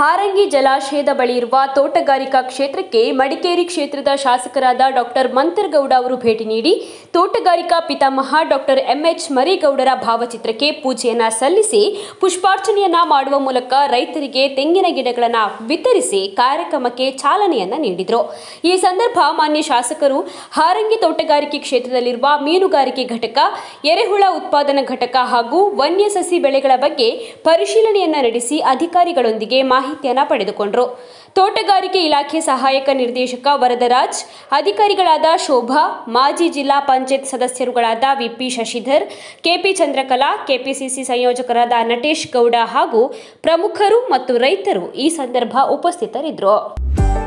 ಹಾರಂಗಿ ಜಲಾಶಯದ ಬಳಿ ಇರುವ ತೋಟಗಾರಿಕಾ ಕ್ಷೇತ್ರಕ್ಕೆ ಮಡಿಕೇರಿ ಕ್ಷೇತ್ರದ ಶಾಸಕರಾದ ಡಾಕ್ಟರ್ ಮಂತರ್ಗೌಡ ಅವರು ಭೇಟಿ ನೀಡಿ ತೋಟಗಾರಿಕಾ ಪಿತಾಮಹ ಡಾಕ್ಟರ್ ಎಂಎಚ್ ಮರಿಗೌಡರ ಭಾವಚಿತ್ರಕ್ಕೆ ಪೂಜೆಯನ್ನ ಸಲ್ಲಿಸಿ ಪುಷ್ಪಾರ್ಚನೆಯನ್ನ ಮಾಡುವ ಮೂಲಕ ರೈತರಿಗೆ ತೆಂಗಿನ ಗಿಡಗಳನ್ನು ವಿತರಿಸಿ ಕಾರ್ಯಕ್ರಮಕ್ಕೆ ಚಾಲನೆಯನ್ನ ನೀಡಿದರು ಈ ಸಂದರ್ಭ ಮಾನ್ಯ ಶಾಸಕರು ಹಾರಂಗಿ ತೋಟಗಾರಿಕೆ ಕ್ಷೇತ್ರದಲ್ಲಿರುವ ಮೀನುಗಾರಿಕೆ ಘಟಕ ಎರೆಹುಳ ಉತ್ಪಾದನಾ ಘಟಕ ಹಾಗೂ ವನ್ಯ ಸಸಿ ಬೆಳೆಗಳ ಬಗ್ಗೆ ಪರಿಶೀಲನೆಯನ್ನ ನಡೆಸಿ ಅಧಿಕಾರಿಗಳೊಂದಿಗೆ ಮಾಹಿತಿಯನ್ನ ಪಡೆದುಕೊಂಡರು ತೋಟಗಾರಿಕೆ ಇಲಾಖೆ ಸಹಾಯಕ ನಿರ್ದೇಶಕ ವರದರಾಜ್ ಅಧಿಕಾರಿಗಳಾದ ಶೋಭಾ ಮಾಜಿ ಜಿಲ್ಲಾ ಪಂಚಾಯತ್ ಸದಸ್ಯರುಗಳಾದ V P Shashidhar K P Chandrakala KPCC ಸಂಯೋಜಕರಾದ ನಟೇಶ್ ಗೌಡ ಹಾಗೂ ಪ್ರಮುಖರು ಮತ್ತು ರೈತರು ಈ ಸಂದರ್ಭ ಉಪಸ್ಥಿತರಿದ್ದರು